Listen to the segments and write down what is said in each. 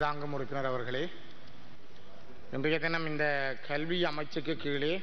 தாங்கும் உறுப்பினர் அவர்களே இன்றைய தினம் இந்த கல்வி அமைச்சுக்கு கீழே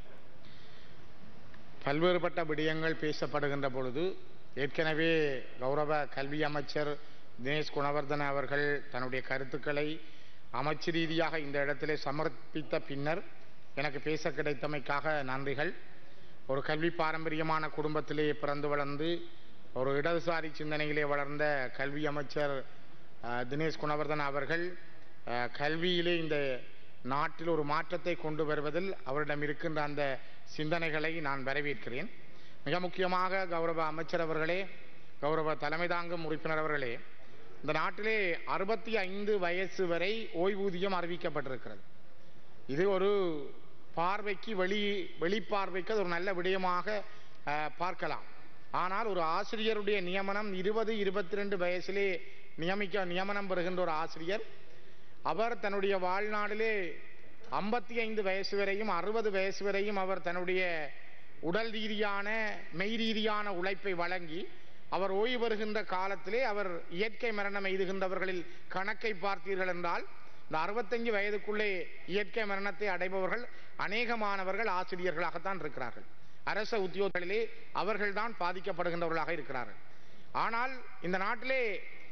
பல்வேறுபட்ட விடயங்கள் பேசப்படுகின்ற பொழுது ஏற்கனவே கௌரவ கல்வி அமைச்சர் தினேஷ் குணவர்தன அவர்கள் தன்னுடைய கருத்துக்களை அமைச்சு ரீதியாக இந்த இடத்திலே சமர்ப்பித்த பின்னர் எனக்கு பேச கிடைத்தமைக்காக நன்றிகள் ஒரு கல்வி பாரம்பரியமான குடும்பத்திலே பிறந்து வளர்ந்து ஒரு இடதுசாரி சிந்தனையிலே வளர்ந்த கல்வி அமைச்சர் அஹ், தினேஷ் குணவர்தன் அவர்கள் அஹ், கல்வியிலே இந்த நாட்டில் ஒரு மாற்றத்தை கொண்டு வருவதில் அவரிடம் இருக்கின்ற அந்த சிந்தனைகளை நான் வரவேற்கிறேன் மிக முக்கியமாக கௌரவ அமைச்சர் அவர்களே கௌரவ தலைமை தாங்கும் உறுப்பினர் அவர்களே இந்த நாட்டிலே அறுபத்தி ஐந்து வயசு வரை ஓய்வூதியம் அறிவிக்கப்பட்டிருக்கிறது இது ஒரு பார்வைக்கு வெளி வெளிப்பார்வைக்கு அது ஒரு நல்ல விடயமாக அஹ், பார்க்கலாம் ஆனால் ஒரு ஆசிரியருடைய நியமனம் இருபது இருபத்தி ரெண்டு வயசிலே நியமிக்க நியமனம் பெறுகின்ற ஒரு ஆசிரியர் அவர் தன்னுடைய வாழ்நாளிலே ஐம்பத்தி ஐந்து வயசு வரையும் அறுபது வயசு வரையும் அவர் தன்னுடைய உடல் ரீதியான மெய் ரீதியான உழைப்பை வழங்கி அவர் ஓய்வு பெறுகின்ற காலத்திலே அவர் இயற்கை மரணம் எய்துகின்றவர்களில் கணக்கை பார்த்தீர்கள் என்றால் இந்த அறுபத்தஞ்சு வயதுக்குள்ளே இயற்கை மரணத்தை அடைபவர்கள் அநேகமானவர்கள் ஆசிரியர்களாகத்தான் இருக்கிறார்கள் அரச உத்தியோகங்களிலே அவர்கள்தான் பாதிக்கப்படுகின்றவர்களாக இருக்கிறார்கள் ஆனால் இந்த நாட்டிலே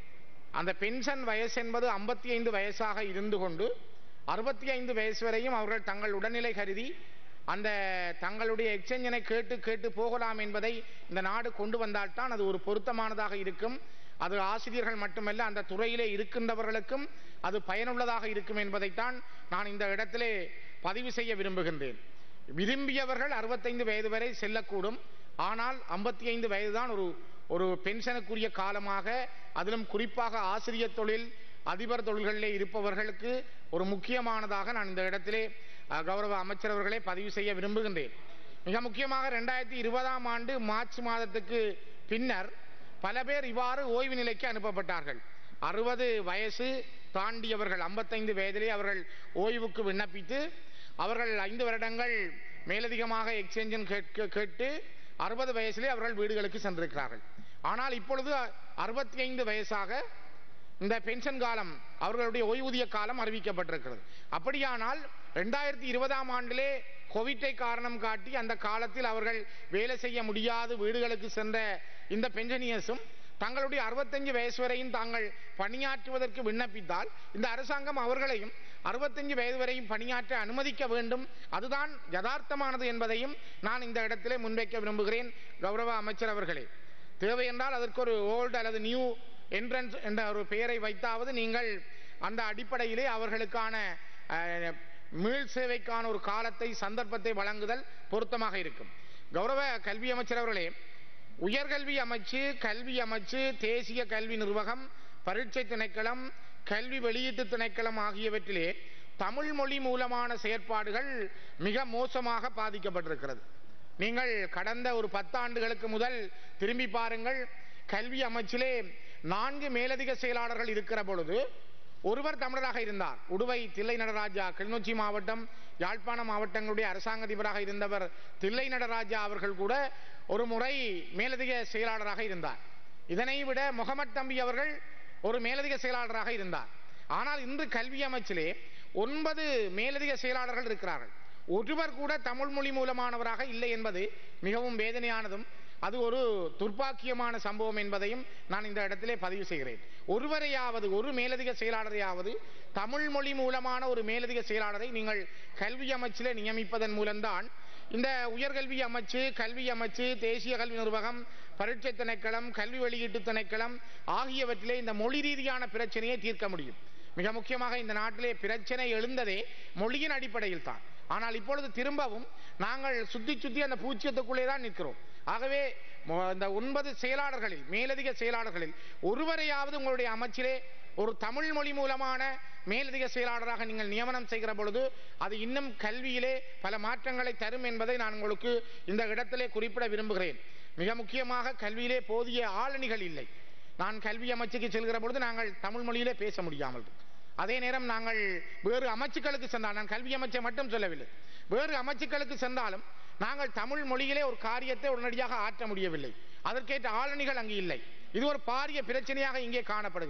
அந்த பென்ஷன் வயசு என்பது ஐம்பத்தி ஐந்து வயசாக இருந்து கொண்டு அறுபத்தி ஐந்து வயசு வரையும் அவர்கள் தங்கள் உடல்நிலை கருதி அந்த தங்களுடைய எக்ஸ்சேஞ்சனை கேட்டு கேட்டு போகலாம் என்பதை இந்த நாடு கொண்டு வந்தால்தான் அது ஒரு பொருத்தமானதாக இருக்கும் அது ஆசிரியர்கள் மட்டுமல்ல அந்த துறையிலே இருக்கின்றவர்களுக்கும் அது பயனுள்ளதாக இருக்கும் என்பதைத்தான் நான் இந்த இடத்திலே பதிவு செய்ய விரும்புகின்றேன் விரும்பியவர்கள் அறுபத்தைந்து வயது வரை செல்லக்கூடும் ஆனால் ஐம்பத்தி ஐந்து வயதுதான் ஒரு ஒரு பென்ஷனுக்குரிய காலமாக அதிலும் குறிப்பாக ஆசிரியர் தொழில் அதிபர் தொழில்களிலே இருப்பவர்களுக்கு ஒரு முக்கியமானதாக நான் இந்த இடத்திலே அஹ், கௌரவ அமைச்சர் அவர்களே பதிவு செய்ய விரும்புகின்றேன் மிக முக்கியமாக ரெண்டாயிரத்தி இருபதாம் ஆண்டு மார்ச் மாதத்துக்கு பின்னர் பல பேர் இவ்வாறு ஓய்வு நிலைக்கு அனுப்பப்பட்டார்கள் அறுபது வயசு தாண்டியவர்கள் ஐம்பத்தைந்து வயதிலே அவர்கள் ஓய்வுக்கு விண்ணப்பித்து அவர்கள் ஐந்து வருடங்கள் மேலதிகமாக எக்ஸ்சேஞ்சன் கேட்க கேட்டு அறுபது வயசிலே அவர்கள் வீடுகளுக்கு சென்றிருக்கிறார்கள் ஆனால் இப்பொழுது அறுபத்தி ஐந்து வயசாக இந்த பென்ஷன் காலம் அவர்களுடைய ஓய்வூதிய காலம் அறிவிக்கப்பட்டிருக்கிறது அப்படியானால் ரெண்டாயிரத்தி இருபதாம் ஆண்டிலே கோவிட்டை காரணம் காட்டி அந்த காலத்தில் அவர்கள் வேலை செய்ய முடியாது வீடுகளுக்கு சென்ற இந்த பென்ஷனியர்ஸும் தங்களுடைய அறுபத்தஞ்சு வயசு வரையும் தாங்கள் பணியாற்றுவதற்கு விண்ணப்பித்தால் இந்த அரசாங்கம் அவர்களையும் அறுபத்தஞ்சு வயது வரையும் பணியாற்ற அனுமதிக்க வேண்டும் அதுதான் யதார்த்தமானது என்பதையும் நான் இந்த இடத்திலே முன்வைக்க விரும்புகிறேன் கௌரவ அமைச்சர் அவர்களே தேவை என்றால் அதற்கு ஒரு ஓல்டு அல்லது நியூ என்ட்ரன்ஸ் என்ற ஒரு பெயரை வைத்தாவது நீங்கள் அந்த அடிப்படையிலே அவர்களுக்கான அஹ், மீள் சேவைக்கான ஒரு காலத்தை சந்தர்ப்பத்தை வழங்குதல் பொருத்தமாக இருக்கும் கௌரவ கல்வி அமைச்சர் அவர்களே உயர்கல்வி அமைச்சு கல்வி அமைச்சு தேசிய கல்வி நிர்வாகம் பரீட்சை திணைக்களம் கல்வி வெளியீட்டு திணைக்களம் ஆகியவற்றிலே தமிழ் மொழி மூலமான செயற்பாடுகள் மிக மோசமாக பாதிக்கப்பட்டிருக்கிறது நீங்கள் கடந்த ஒரு பத்தாண்டுகளுக்கு முதல் திரும்பி பாருங்கள் கல்வி அமைச்சிலே நான்கு மேலதிக செயலாளர்கள் இருக்கிற பொழுது ஒருவர் தமிழராக இருந்தார் உடுவை தில்லை நடராஜா கிளிநொச்சி மாவட்டம் யாழ்ப்பாண மாவட்டங்களுடைய அரசாங்க அதிபராக இருந்தவர் தில்லை நடராஜா அவர்கள் கூட ஒரு முறை மேலதிக செயலாளராக இருந்தார் இதனை விட முகமது தம்பி அவர்கள் ஒரு மேலதிக செயலாளராக இருந்தார் ஆனால் இன்று கல்வி அமைச்சிலே ஒன்பது மேலதிக செயலாளர்கள் இருக்கிறார்கள் ஒருவர் கூட தமிழ் மொழி மூலமானவராக இல்லை என்பது மிகவும் வேதனையானதும் அது ஒரு துர்ப்பாக்கியமான சம்பவம் என்பதையும் நான் இந்த இடத்திலே பதிவு செய்கிறேன் ஒருவரையாவது ஒரு மேலதிக செயலாளரையாவது தமிழ் மொழி மூலமான ஒரு மேலதிக செயலாளரை நீங்கள் கல்வி அமைச்சிலே நியமிப்பதன் மூலம்தான் இந்த உயர்கல்வி அமைச்சு கல்வி அமைச்சு தேசிய கல்வி நிர்வாகம் பரீட்சை திணைக்களம் கல்வி வெளியீட்டு திணைக்களம் ஆகியவற்றிலே இந்த மொழி ரீதியான பிரச்சனையை தீர்க்க முடியும் மிக முக்கியமாக இந்த நாட்டிலே பிரச்சனை எழுந்ததே மொழியின் அடிப்படையில் தான் ஆனால் இப்பொழுது திரும்பவும் நாங்கள் சுத்தி சுத்தி அந்த பூச்சியத்துக்குள்ளே தான் நிற்கிறோம் ஆகவே மொ- இந்த ஒன்பது செயலாளர்களில் மேலதிக செயலாளர்களில் ஒருவரையாவது உங்களுடைய அமைச்சிலே ஒரு தமிழ் மொழி மூலமான மேலதிக செயலாளராக நீங்கள் நியமனம் செய்கிற பொழுது அது இன்னும் கல்வியிலே பல மாற்றங்களை தரும் என்பதை நான் உங்களுக்கு இந்த இடத்திலே குறிப்பிட விரும்புகிறேன் மிக முக்கியமாக கல்வியிலே போதிய ஆளணிகள் இல்லை நான் கல்வி அமைச்சுக்கு செல்கிற பொழுது நாங்கள் தமிழ் மொழியிலே பேச முடியாமல் இருக்கு. அதே நேரம் நாங்கள் வேறு அமைச்சுக்களுக்கு சென்றால் நான் கல்வி அமைச்சை மட்டும் சொல்லவில்லை வேறு அமைச்சுக்களுக்கு சென்றாலும் நாங்கள் தமிழ் மொழியிலே ஒரு காரியத்தை உடனடியாக ஆற்ற முடியவில்லை அதற்கேற்ற ஆளணிகள் அங்கு இல்லை இது ஒரு பாரிய பிரச்சனையாக இங்கே காணப்படுகின்றது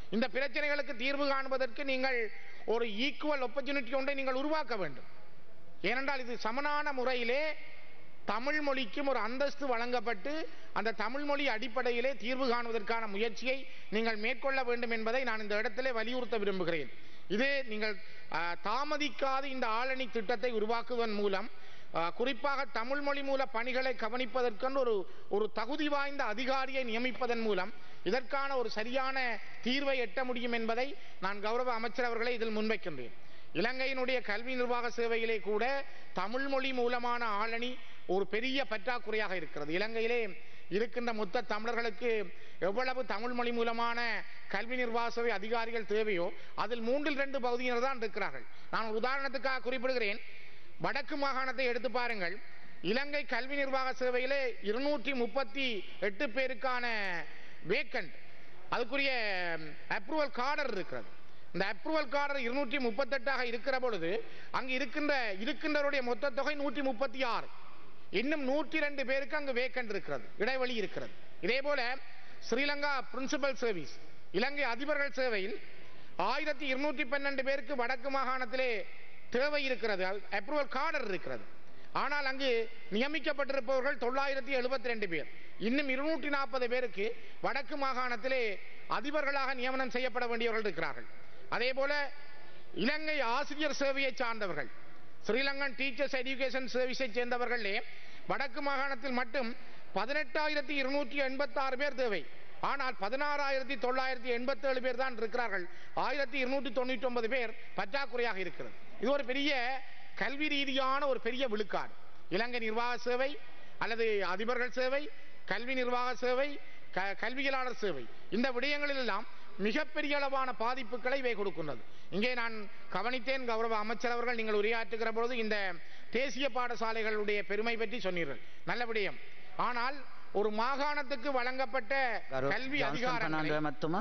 இந்த பிரச்சனைகளுக்கு தீர்வு காண்பதற்கு நீங்கள் ஒரு ஈக்குவல் opportunity ஒன்றை நீங்கள் உருவாக்க வேண்டும் ஏனென்றால் இது சமனான முறையிலே தமிழ் மொழிக்கும் ஒரு அந்தஸ்து வழங்கப்பட்டு அந்த தமிழ் மொழி அடிப்படையிலே தீர்வு காணுவதற்கான முயற்சியை நீங்கள் மேற்கொள்ள வேண்டும் என்பதை நான் இந்த இடத்திலே வலியுறுத்த விரும்புகிறேன் இது நீங்கள் ஆ, தாமதிக்காது இந்த ஆளணி திட்டத்தை உருவாக்குவதன் மூலம் ஆ, குறிப்பாக தமிழ் மொழி மூல பணிகளை கவனிப்பதற்கென்று ஒரு ஒரு தகுதி வாய்ந்த அதிகாரியை நியமிப்பதன் மூலம் இதற்கான ஒரு சரியான தீர்வை எட்ட முடியும் என்பதை நான் கௌரவ அமைச்சர் அவர்களை இதில் முன்வைக்கின்றேன் இலங்கையினுடைய கல்வி நிர்வாக சேவையிலே கூட தமிழ் மொழி மூலமான ஆளணி ஒரு பெரிய பற்றாக்குறையாக இருக்கிறது இலங்கையிலே இருக்கின்ற மொத்த தமிழர்களுக்கு எவ்வளவு தமிழ் மொழி மூலமான கல்வி நிர்வாக சேவை அதிகாரிகள் தேவையோ அதில் மூன்றில் ரெண்டு பகுதியினர் தான் இருக்கிறார்கள் நான் ஒரு உதாரணத்துக்காக குறிப்பிடுகிறேன் வடக்கு மாகாணத்தை எடுத்து பாருங்கள் இலங்கை கல்வி நிர்வாக சேவையிலே இருநூற்றி முப்பத்தி எட்டு பேருக்கான வேக்கண்ட் அதுக்குரிய அப்ரூவல் கார்டர் இருக்கிறது இந்த அப்ரூவல் கார்டர் இருநூற்றி முப்பத்தெட்டாக இருக்கிற பொழுது அங்கு இருக்கின்ற இருக்கின்றவருடைய மொத்த தொகை நூற்றி முப்பத்தி ஆறு இன்னும் நூற்றி ரெண்டு பேருக்கு அங்கு வேக்கண்ட் இருக்கிறது இடைவெளி இருக்கிறது இதே போல ஸ்ரீலங்கா பிரின்சிபல் சர்வீஸ் இலங்கை அதிபர்கள் சேவையில் ஆயிரத்தி இருநூற்றி பன்னெண்டு பேருக்கு வடக்கு மாகாணத்திலே தேவை இருக்கிறது அப்ரூவல் கார்டர் இருக்கிறது ஆனால் அங்கு நியமிக்கப்பட்டிருப்பவர்கள் தொள்ளாயிரத்தி எழுபத்தி ரெண்டு பேர் இன்னும் இருநூற்றி நாற்பது பேருக்கு வடக்கு மாகாணத்திலே அதிபர்களாக நியமனம் செய்யப்பட வேண்டியவர்கள் இருக்கிறார்கள் அதே போல இலங்கை ஆசிரியர் சேவையை சார்ந்தவர்கள் ஸ்ரீலங்கன் டீச்சர்ஸ் எஜுகேஷன் சர்வீஸை சேர்ந்தவர்களே வடக்கு மாகாணத்தில் மட்டும் பதினெட்டாயிரத்தி இருநூற்றி எண்பத்தாறு பேர் தேவை ஆனால் பதினாறாயிரத்தி தொள்ளாயிரத்தி எண்பத்தேழு பேர் தான் இருக்கிறார்கள் ஆயிரத்தி இருநூற்றி தொண்ணூற்றி ஒன்பது பேர் பற்றாக்குறையாக இருக்கிறது இது ஒரு பெரிய கல்வி ரீதியான ஒரு பெரிய விழுக்காடு இலங்கை நிர்வாக சேவை அல்லது அதிபர்கள் சேவை கல்வி நிர்வாக சேவை க- கல்வியலாளர் சேவை இந்த விடயங்களில் எல்லாம் மிகப்பெரிய அளவான பாதிப்புகளை இவை கொடுக்கின்றது இங்கே நான் கவனித்தேன் கௌரவ அமைச்சர் அவர்கள் நீங்கள் உரையாற்றுகிற பொழுது இந்த தேசிய பாடசாலைகளுடைய பெருமை பற்றி சொன்னீர்கள் நல்ல விடயம் ஆனால் ஒரு மாகாணத்துக்கு வழங்கப்பட்ட ගරු கல்வி ජොන්සන් அதிகாரங்களை පනන්ඩුව මැත්තුමා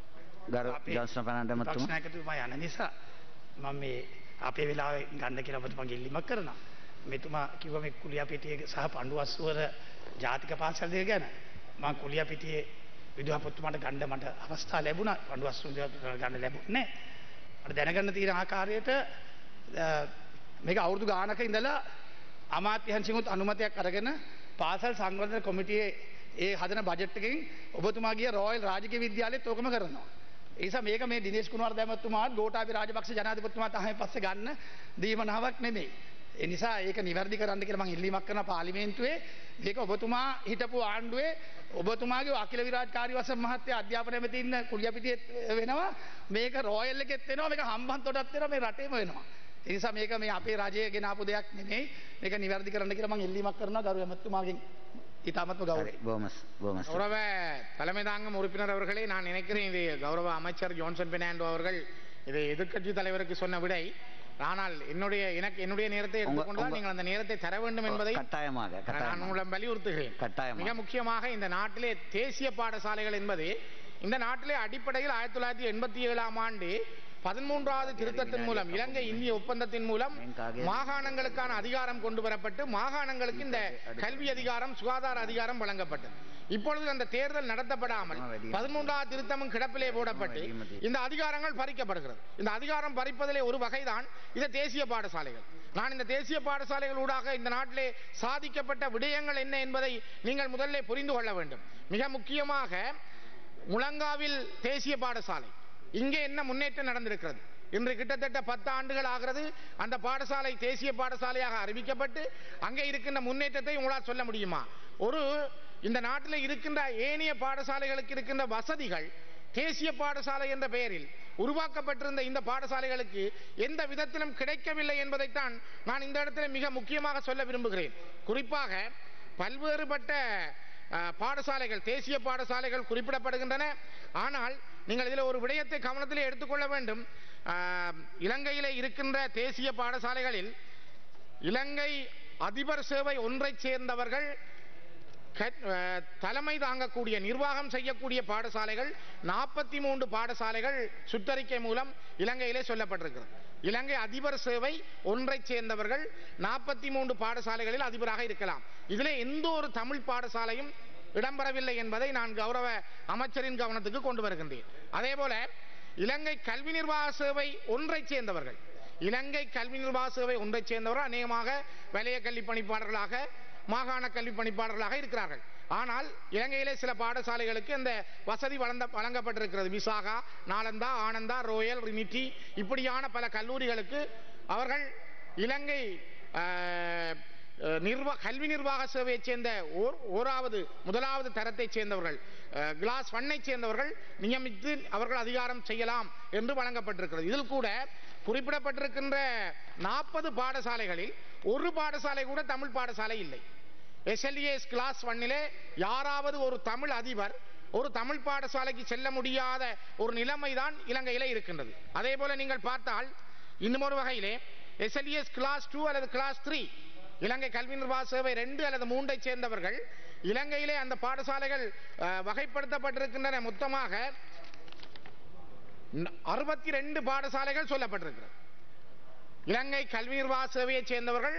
ගරු අපේ ජොන්සන් පනන්ඩ මැත්තුමා ප්‍රශ්නයකතුමා යන නිසා මම මේ අපේ වෙලාව ගන්න කියලා ඔබතුමා ඉල්ලීමක් කරනවා. මෙතුමා කිව්ව මේ කුලියා පිටියේ සහ පණ්ඩුවස්සුවර ජාතික පාසල් දෙක ගැන මම කුලියා පිටියේ විදුහපොත්තුමාට ගන්න මට අවස්ථා ලැබුණා. පණ්ඩුවස්සුවර ගන්න ලැබුණේ නැහැ. මට දැනගන්න තියෙන ආකාරයට අ, මේක අවුරුදු ගානක ඉඳලා අමාත්‍යංශිකුත් අනුමතයක් අරගෙන පාසල් සංවර්ධන කොමිටියේ ඒ හදන බජට් එකෙන් ඔබතුමා ගිය රෝයල් රාජකීය විද්‍යාලයේත් ඕකම කරනවා. ඒ නිසා මේක මේ දිනේෂ් කුමාර දැමතුමාත් ගෝඨාභය රාජපක්ෂ ජනාධිපතිතුමා තමයි පස්සේ ගන්න දීමනාවක් නෙමෙයි. ඒ නිසා ඒක නිවැරදි කරන්න කියලා මම ඉල්ලීමක් කරනවා පාර්ලිමේන්තුවේ. මේක ඔබතුමා හිටපු ආණ්ඩුවේ ඔබතුමාගේ අකිල විරාජ් කාර්යවසම් මහත්තයා අධ්‍යාපන ඇමති ඉන්න කුලියපිටියේ වෙනවා. මේක රෝයල් එකෙත් වෙනවා. මේක හම්බන්තොටත් වෙනවා. මේ රටේම වෙනවා. ඒ නිසා මේක මේ අපේ රජය ගෙනාපු දෙයක් නෙමෙයි. මේක නිවැරදි කරන්න කියලා මම ඉල්ලීමක් කරනවා ගරු ඇමතුමාගෙන්. ඉතාමත්ම ගෞරවයි. බෝමස් බෝමස් கௌரவ தலைமை தாங்கும் உறுப்பினர் அவர்களே நான் நினைக்கிறேன் இது கௌரவ அமைச்சர் ஜோன்சன் பெர்னாண்டோ அவர்கள் இதை எதிர்க்கட்சி தலைவருக்கு சொன்ன விடை ஆனால் என்னுடைய எனக்கு என்னுடைய நேரத்தை எடுத்துக்கொண்டால் உங்க- நீங்கள் அந்த நேரத்தை தர வேண்டும் என்பதை கட்டாயமாக நான் கட்டாயமாக உங்களிடம் வலியுறுத்துகிறேன் கட்டாயமாக. மிக முக்கியமாக இந்த நாட்டிலே தேசிய பாடசாலைகள் என்பது இந்த நாட்டிலே அடிப்படையில் ஆயிரத்தி தொள்ளாயிரத்தி எண்பத்தி ஏழாம் ஆண்டு பதிமூன்றாவது திருத்தத்தின் மூலம் இலங்கை இந்திய ஒப்பந்தத்தின் மூலம் மாகாணங்களுக்கான அதிகாரம் கொண்டு வரப்பட்டு மாகாணங்களுக்கு இந்த கல்வி அதிகாரம் சுகாதார அதிகாரம் வழங்கப்பட்டது இப்பொழுது அந்த தேர்தல் நடத்தப்படாமல் பதிமூன்றாவது திருத்தமும் கிடப்பிலே போடப்பட்டு இந்த அதிகாரங்கள் பறிக்கப்படுகிறது இந்த அதிகாரம் பறிப்பதிலே ஒரு வகைதான் இந்த தேசிய பாடசாலைகள் நான் இந்த தேசிய பாடசாலைகள் ஊடாக இந்த நாட்டிலே சாதிக்கப்பட்ட விடயங்கள் என்ன என்பதை நீங்கள் முதல்ல புரிந்து கொள்ள வேண்டும் மிக முக்கியமாக முழங்காவில் தேசிய பாடசாலை இங்கே என்ன முன்னேற்றம் நடந்திருக்கிறது இன்று கிட்டத்தட்ட பத்து ஆண்டுகள் ஆகிறது அந்த பாடசாலை தேசிய பாடசாலையாக அறிவிக்கப்பட்டு அங்கே இருக்கின்ற முன்னேற்றத்தை உங்களால் சொல்ல முடியுமா ஒரு இந்த நாட்டில் இருக்கின்ற ஏனைய பாடசாலைகளுக்கு இருக்கின்ற வசதிகள் தேசிய பாடசாலை என்ற பெயரில் உருவாக்கப்பட்டிருந்த இந்த பாடசாலைகளுக்கு எந்த விதத்திலும் கிடைக்கவில்லை என்பதைத்தான் நான் இந்த இடத்துல மிக முக்கியமாக சொல்ல விரும்புகிறேன் குறிப்பாக பல்வேறுபட்ட அஹ், பாடசாலைகள் தேசிய பாடசாலைகள் குறிப்பிடப்படுகின்றன ஆனால் நீங்கள் இதில் ஒரு விடயத்தை கவனத்திலே எடுத்துக்கொள்ள வேண்டும் அஹ், இலங்கையிலே இருக்கின்ற தேசிய பாடசாலைகளில் இலங்கை அதிபர் சேவை ஒன்றைச் சேர்ந்தவர்கள் கற்- அஹ், தலைமை தாங்கக்கூடிய நிர்வாகம் செய்யக்கூடிய பாடசாலைகள் நாற்பத்தி மூன்று பாடசாலைகள் சுற்றறிக்கை மூலம் இலங்கையிலே சொல்லப்பட்டிருக்கிறது இலங்கை அதிபர் சேவை ஒன்றைச் சேர்ந்தவர்கள் நாற்பத்தி மூன்று பாடசாலைகளில் அதிபராக இருக்கலாம் இதிலே எந்த ஒரு தமிழ் பாடசாலையும் இடம்பெறவில்லை என்பதை நான் கௌரவ அமைச்சரின் கவனத்துக்கு கொண்டு வருகின்றேன் அதே போல இலங்கை கல்வி நிர்வாக சேவை ஒன்றைச் சேர்ந்தவர்கள் இலங்கை கல்வி நிர்வாக சேவை ஒன்றைச் சேர்ந்தவர்கள் அநேகமாக வலய கல்வி பணிப்பாளர்களாக மாகாண கல்வி பணிப்பாளர்களாக இருக்கிறார்கள் ஆனால் இலங்கையிலே சில பாடசாலைகளுக்கு இந்த வசதி வழங்க வழங்கப்பட்டிருக்கிறது விசாகா நாலந்தா ஆனந்தா ரோயல் ரினிட்டி இப்படியான பல கல்லூரிகளுக்கு அவர்கள் இலங்கை ஆஹ், அஹ், நிர்வா கல்வி நிர்வாக சேவையைச் சேர்ந்த ஓர் ஓராவது முதலாவது தரத்தைச் சேர்ந்தவர்கள் அஹ், கிளாஸ் ஒன்னை சேர்ந்தவர்கள் நியமித்து அவர்கள் அதிகாரம் செய்யலாம் என்று வழங்கப்பட்டிருக்கிறது இதில் கூட குறிப்பிடப்பட்டிருக்கின்ற நாற்பது பாடசாலைகளில் ஒரு பாடசாலை கூட தமிழ் பாடசாலை இல்லை எஸ்எல்ஏஎஸ் கிளாஸ் ஒன்னிலே யாராவது ஒரு தமிழ் அதிபர் ஒரு தமிழ் பாடசாலைக்கு செல்ல முடியாத ஒரு நிலைமைதான் இலங்கையிலே இருக்கின்றது அதே போல நீங்கள் பார்த்தால் இன்னும் ஒரு வகையிலே எஸ்எல்ஏஎஸ் கிளாஸ் டூ அல்லது கிளாஸ் த்ரீ இலங்கை கல்வி நிர்வாக சேவை ரெண்டு அல்லது மூன்றை சேர்ந்தவர்கள் இலங்கையிலே அந்த பாடசாலைகள் அஹ், வகைப்படுத்தப்பட்டிருக்கின்றன மொத்தமாக அறுபத்தி ரெண்டு பாடசாலைகள் சொல்லப்பட்டிருக்கிறது இலங்கை கல்வி நிர்வாக சேவையைச் சேர்ந்தவர்கள்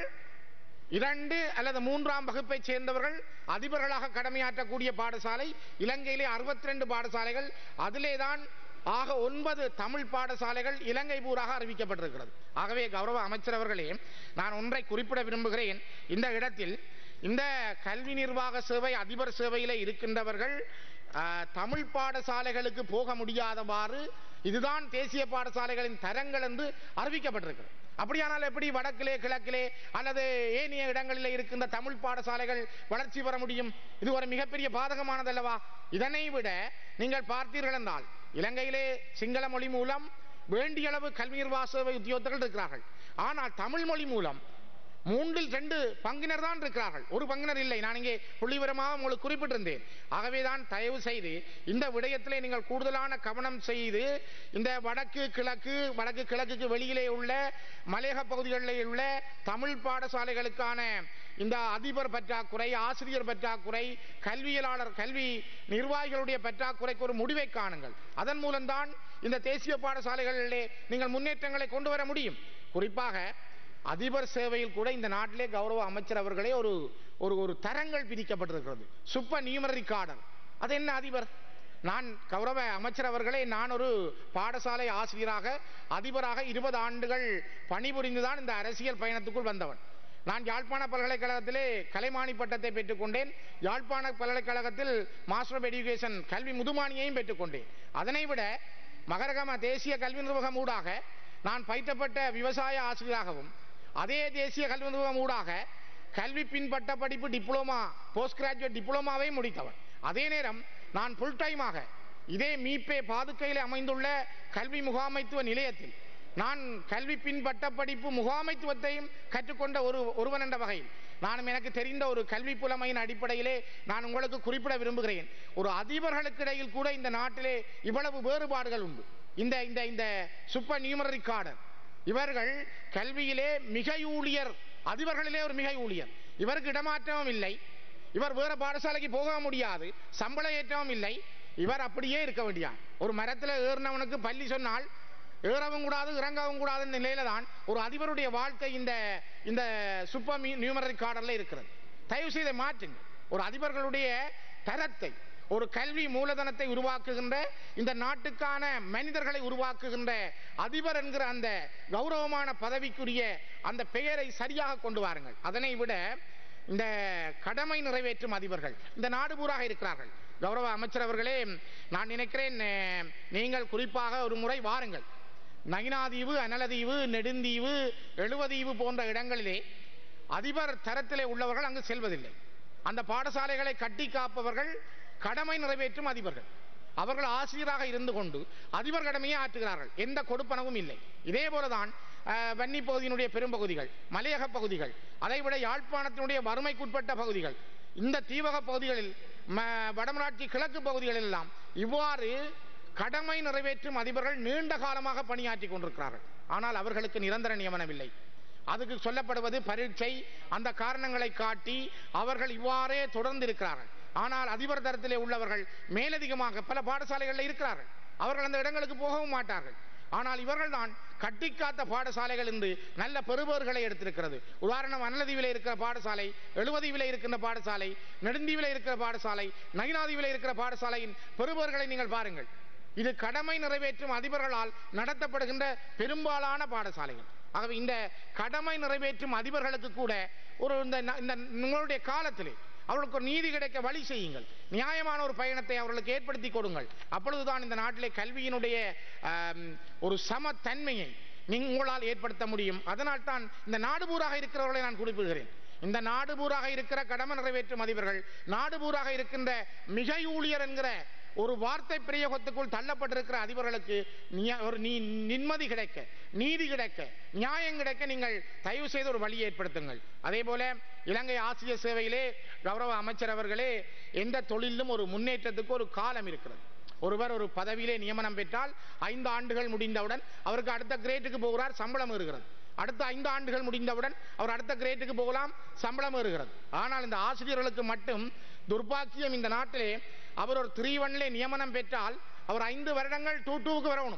இரண்டு அல்லது மூன்றாம் வகுப்பைச் சேர்ந்தவர்கள் அதிபர்களாக கடமையாற்றக்கூடிய பாடசாலை இலங்கையிலே 62 ரெண்டு பாடசாலைகள் அதிலே தான் ஆக ஒன்பது தமிழ் பாடசாலைகள் இலங்கை பூராக அறிவிக்கப்பட்டிருக்கிறது ஆகவே கௌரவ அமைச்சர் அவர்களே நான் ஒன்றை குறிப்பிட விரும்புகிறேன் இந்த இடத்தில் இந்த கல்வி நிர்வாக சேவை அதிபர் சேவையிலே இருக்கின்றவர்கள் ஆஹ், தமிழ் பாடசாலைகளுக்கு போக முடியாதவாறு இதுதான் தேசிய பாடசாலைகளின் தரங்கள் என்று அறிவிக்கப்பட்டிருக்கிறது அப்படியானால் எப்படி வடக்கிலே கிழக்கிலே அல்லது ஏனைய இடங்களிலே இருக்கின்ற தமிழ் பாடசாலைகள் வளர்ச்சி பெற முடியும் இது ஒரு மிகப்பெரிய பாதகமானதல்லவா இதனை விட நீங்கள் பார்த்தீர்கள் என்றால் இலங்கையிலே சிங்கள மொழி மூலம் வேண்டிய அளவு கல்வி நிர்வாக சேவை உத்தியோகத்தர்கள் இருக்கிறார்கள் ஆனால் தமிழ் மொழி மூலம் மூன்றில் ரெண்டு பங்கினர் தான் இருக்கிறார்கள் ஒரு பங்கினர் இல்லை நான் இங்கே புள்ளிவிவரமாக உங்களுக்கு குறிப்பிட்டிருந்தேன் ஆகவே தான் தயவு செய்து இந்த விடயத்திலே நீங்கள் கூடுதலான கவனம் செய்து இந்த வடக்கு கிழக்கு வடக்கு கிழக்குக்கு வெளியிலே உள்ள மலையக பகுதிகளிலே உள்ள தமிழ் பாடசாலைகளுக்கான இந்த அதிபர் பற்றாக்குறை ஆசிரியர் பற்றாக்குறை கல்வியலாளர் கல்வி நிர்வாகிகளுடைய பற்றாக்குறைக்கு ஒரு முடிவை காணுங்கள் அதன் மூலம்தான் இந்த தேசிய பாடசாலைகளிலே நீங்கள் முன்னேற்றங்களை கொண்டு வர முடியும் குறிப்பாக அதிபர் சேவையில் கூட இந்த நாட்டிலே கௌரவ அமைச்சர் அவர்களே ஒரு ஒரு ஒரு தரங்கள் பிரிக்கப்பட்டிருக்கிறது சூப்பர் நியூமரி கார்டர் அது என்ன அதிபர் நான் கௌரவ அமைச்சர் அவர்களே நான் ஒரு பாடசாலை ஆசிரியராக அதிபராக இருபது ஆண்டுகள் பணிபுரிந்துதான் இந்த அரசியல் பயணத்துக்குள் வந்தவன் நான் யாழ்ப்பாண பல்கலைக்கழகத்திலே கலைமானி பட்டத்தை பெற்றுக்கொண்டேன் யாழ்ப்பாண பல்கலைக்கழகத்தில் மாஸ்டர் ஆஃப் எஜுகேஷன் கல்வி முதுமானியையும் பெற்றுக்கொண்டேன் அதனை விட மகரகம தேசிய கல்வி நிர்வாகம் ஊடாக நான் பயிற்றப்பட்ட விவசாய ஆசிரியராகவும் அதே தேசிய கல்வி நிர்வாகம் ஊடாக கல்வி பின்பட்ட படிப்பு டிப்ளமா போஸ்ட் கிராஜுவேட் டிப்ளமாவை முடித்தவன் அதே நேரம் நான் ஃபுல் டைமாக இதே மீப்பே பாதுக்கையில் அமைந்துள்ள கல்வி முகாமைத்துவ நிலையத்தில் நான் கல்வி பின்பட்ட படிப்பு முகாமைத்துவத்தையும் கற்றுக்கொண்ட ஒரு ஒருவன் என்ற வகையில் நானும் எனக்கு தெரிந்த ஒரு கல்வி புலமையின் அடிப்படையிலே நான் உங்களுக்கு குறிப்பிட விரும்புகிறேன் ஒரு அதிபர்களுக்கு இடையில் கூட இந்த நாட்டிலே இவ்வளவு வேறுபாடுகள் உண்டு இந்த இந்த இந்த சூப்பர் நியூமரி கார்டர் இவர்கள் கல்வியிலே மிக ஊழியர் அதிபர்களிலே ஒரு மிக ஊழியர் இவருக்கு இடமாற்றமும் இல்லை இவர் வேற பாடசாலைக்கு போக முடியாது சம்பள ஏற்றமும் இல்லை இவர் அப்படியே இருக்க வேண்டியான் ஒரு மரத்தில் ஏறினவனுக்கு பள்ளி சொன்னால் ஏறவும் கூடாது இறங்கவும் கூடாது நிலையில தான் ஒரு அதிபருடைய வாழ்க்கை இந்த இந்த சூப்பர் நியூமரி கார்டர்ல இருக்கிறது தயவு செய்து மாற்றுங்க ஒரு அதிபர்களுடைய தரத்தை ஒரு கல்வி மூலதனத்தை உருவாக்குகின்ற இந்த நாட்டுக்கான மனிதர்களை உருவாக்குகின்ற அதிபர் என்கிற அந்த கௌரவமான பதவிக்குரிய அந்த பெயரை சரியாக கொண்டு வாருங்கள் அதனை விட இந்த கடமை நிறைவேற்றும் அதிபர்கள் இந்த நாடு பூராக இருக்கிறார்கள் கௌரவ அமைச்சர் அவர்களே நான் நினைக்கிறேன் அஹ், நீங்கள் குறிப்பாக ஒரு முறை வாருங்கள் நயினாதீவு அனலதீவு நெடுந்தீவு எழுவதீவு போன்ற இடங்களிலே அதிபர் தரத்திலே உள்ளவர்கள் அங்கு செல்வதில்லை அந்த பாடசாலைகளை கட்டி காப்பவர்கள் கடமை நிறைவேற்றும் அதிபர்கள் அவர்கள் ஆசிரியராக இருந்து கொண்டு அதிபர் கடமையை ஆற்றுகிறார்கள் எந்த கொடுப்பனவும் இல்லை இதே போலதான் அஹ், வன்னி பகுதியினுடைய பெரும்பகுதிகள் மலையக பகுதிகள் அதைவிட யாழ்ப்பாணத்தினுடைய வறுமைக்குட்பட்ட பகுதிகள் இந்த தீவக பகுதிகளில் ம- வடமராட்சி கிழக்கு பகுதிகளில் எல்லாம் இவ்வாறு கடமை நிறைவேற்றும் அதிபர்கள் நீண்ட காலமாக பணியாற்றி கொண்டிருக்கிறார்கள் ஆனால் அவர்களுக்கு நிரந்தர நியமனமில்லை அதுக்கு சொல்லப்படுவது பரீட்சை அந்த காரணங்களை காட்டி அவர்கள் இவ்வாறே தொடர்ந்து இருக்கிறார்கள் ஆனால் அதிபர் தரத்திலே உள்ளவர்கள் மேலதிகமாக பல பாடசாலைகளில் இருக்கிறார்கள் அவர்கள் அந்த இடங்களுக்கு போகவும் மாட்டார்கள் ஆனால் இவர்கள்தான் கட்டிக்காத்த பாடசாலைகள் இருந்து நல்ல பெறுபவர்களை எடுத்திருக்கிறது உதாரணம் அன்னதீவிலே இருக்கிற பாடசாலை எழுபதீவிலே இருக்கின்ற பாடசாலை நெடுந்தீவிலே இருக்கிற பாடசாலை நயினாதீவிலே இருக்கிற பாடசாலையின் பெறுபவர்களை நீங்கள் பாருங்கள் இது கடமை நிறைவேற்றும் அதிபர்களால் நடத்தப்படுகின்ற பெரும்பாலான பாடசாலைகள் ஆகவே இந்த கடமை நிறைவேற்றும் அதிபர்களுக்கு கூட ஒரு இந்த இந்த உங்களுடைய காலத்திலே அவர்களுக்கு ஒரு நீதி கிடைக்க வழி செய்யுங்கள் நியாயமான ஒரு பயணத்தை அவர்களுக்கு ஏற்படுத்தி கொடுங்கள் அப்பொழுதுதான் இந்த நாட்டிலே கல்வியினுடைய ஆம், ஒரு சமத்தன்மையை நீங்க உங்களால் ஏற்படுத்த முடியும் அதனால் தான் இந்த நாடு பூராக இருக்கிறவர்களை நான் குறிப்பிடுகிறேன் இந்த நாடு பூராக இருக்கிற கடமை நிறைவேற்றும் அதிபர்கள் நாடு பூராக இருக்கின்ற மிக ஊழியர் என்கிற ஒரு வார்த்தை பிரயோகத்துக்குள் தள்ளப்பட்டிருக்கிற அதிபர்களுக்கு நியா- ஒரு நீ நிம்மதி கிடைக்க நீதி கிடைக்க நியாயம் கிடைக்க நீங்கள் தயவு செய்து ஒரு வழியை ஏற்படுத்துங்கள் அதே போல இலங்கை ஆசிரியர் சேவையிலே கௌரவ அமைச்சர் அவர்களே எந்த தொழிலும் ஒரு முன்னேற்றத்துக்கு ஒரு காலம் இருக்கிறது ஒருவர் ஒரு பதவியிலே நியமனம் பெற்றால் ஐந்து ஆண்டுகள் முடிந்தவுடன் அவருக்கு அடுத்த கிரேட்டுக்கு போகிறார் சம்பளம் ஏறுகிறது அடுத்த ஐந்து ஆண்டுகள் முடிந்தவுடன் அவர் அடுத்த கிரேட்டுக்கு போகலாம் சம்பளம் ஏறுகிறது ஆனால் இந்த ஆசிரியர்களுக்கு மட்டும் துர்பாக்கியம் இந்த நாட்டிலே அவர் ஒரு த்ரீ ஒன்லே நியமனம் பெற்றால் அவர் ஐந்து வருடங்கள் டூ டூவுக்கு வரணும்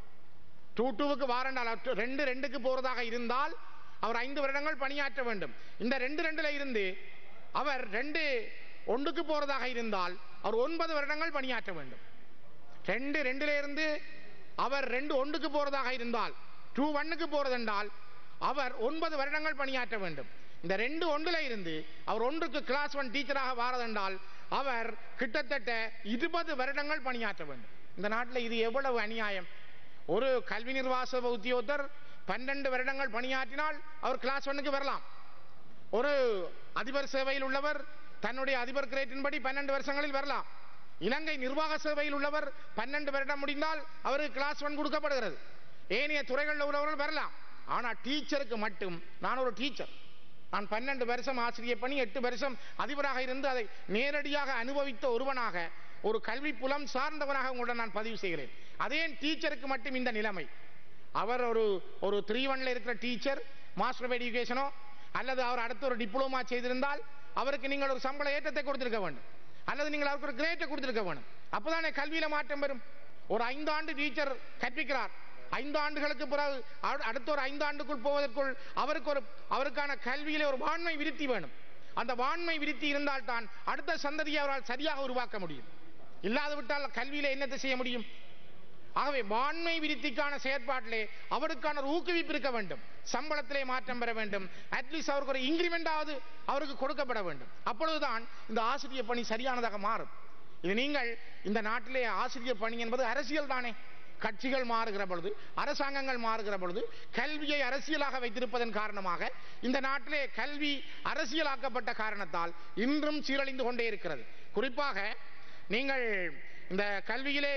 டூ டூவுக்கு வாரண்டால் அவர் ரெண்டு ரெண்டுக்கு போறதாக இருந்தால் அவர் ஐந்து வருடங்கள் பணியாற்ற வேண்டும் இந்த ரெண்டு ரெண்டுல இருந்து அவர் ரெண்டு ஒன்றுக்கு போறதாக இருந்தால் அவர் ஒன்பது வருடங்கள் பணியாற்ற வேண்டும் ரெண்டு ரெண்டுல இருந்து அவர் ரெண்டு ஒன்றுக்கு போறதாக இருந்தால் டூ ஒன்னுக்கு போறதென்றால் அவர் ஒன்பது வருடங்கள் பணியாற்ற வேண்டும் இந்த ரெண்டு ஒன்றுல இருந்து அவர் ஒன்றுக்கு கிளாஸ் ஒன் டீச்சராக வாரதென்றால் அவர் கிட்டத்தட்ட இருபது வருடங்கள் பணியாற்ற வேண்டும் இந்த நாட்டில் இது எவ்வளவு அநியாயம் ஒரு கல்வி நிர்வாக உத்தியோகத்தர் பன்னெண்டு வருடங்கள் பணியாற்றினால் அவர் கிளாஸ் ஒன்னுக்கு வரலாம் ஒரு அதிபர் சேவையில் உள்ளவர் தன்னுடைய அதிபர் கிரேட்டின்படி பன்னெண்டு வருஷங்களில் வரலாம் இலங்கை நிர்வாக சேவையில் உள்ளவர் பன்னெண்டு வருடம் முடிந்தால் அவருக்கு கிளாஸ் ஒன் கொடுக்கப்படுகிறது ஏனைய துறைகளில் உள்ளவர்கள் வரலாம் ஆனால் டீச்சருக்கு மட்டும் நான் ஒரு டீச்சர் நான் பன்னெண்டு வருஷம் ஆசிரியர் பணி எட்டு வருஷம் அதிபராக இருந்து அதை நேரடியாக அனுபவித்த ஒருவனாக ஒரு கல்வி புலம் சார்ந்தவனாக உங்களுடன் நான் பதிவு செய்கிறேன் அதே டீச்சருக்கு மட்டும் இந்த நிலைமை அவர் ஒரு ஒரு த்ரீ ஒன்ல இருக்கிற டீச்சர் மாஸ்டர் ஆஃப் எஜுகேஷனோ அல்லது அவர் அடுத்து ஒரு டிப்ளமா செய்திருந்தால் அவருக்கு நீங்கள் ஒரு சம்பள ஏற்றத்தை கொடுத்திருக்க வேண்டும் அல்லது நீங்கள் அவருக்கு ஒரு கிரேட்டை கொடுத்திருக்க வேண்டும் அப்பதானே கல்வியில மாற்றம் வரும் ஒரு ஐந்து ஆண்டு டீச்சர் கற்பிக்கிறார் ஐந்து ஆண்டுகளுக்கு பிறகு அடு- அடுத்த ஒரு ஐந்து ஆண்டுக்குள் போவதற்குள் அவருக்கு ஒரு அவருக்கான கல்வியிலே ஒரு வாண்மை விருத்தி வேணும் அந்த வாண்மை விருத்தி இருந்தால்தான் அடுத்த சந்ததியை அவரால் சரியாக உருவாக்க முடியும் இல்லாது விட்டால் கல்வியில என்னத்தை செய்ய முடியும் ஆகவே வாண்மை விருத்திக்கான செயற்பாட்டிலே அவருக்கான ஒரு ஊக்குவிப்பு இருக்க வேண்டும் சம்பளத்திலே மாற்றம் பெற வேண்டும் அட்லீஸ்ட் அவருக்கு ஒரு இன்கிரிமெண்டாவது அவருக்கு கொடுக்கப்பட வேண்டும் அப்பொழுதுதான் இந்த ஆசிரியர் பணி சரியானதாக மாறும் இது நீங்கள் இந்த நாட்டிலே ஆசிரியர் பணி என்பது அரசியல் தானே கட்சிகள் மாறுகிற பொழுது அரசாங்கங்கள் மாறுகிற பொழுது கல்வியை அரசியலாக வைத்திருப்பதன் காரணமாக இந்த நாட்டிலே கல்வி அரசியலாக்கப்பட்ட காரணத்தால் இன்றும் சீரழிந்து கொண்டே இருக்கிறது குறிப்பாக நீங்கள் இந்த கல்வியிலே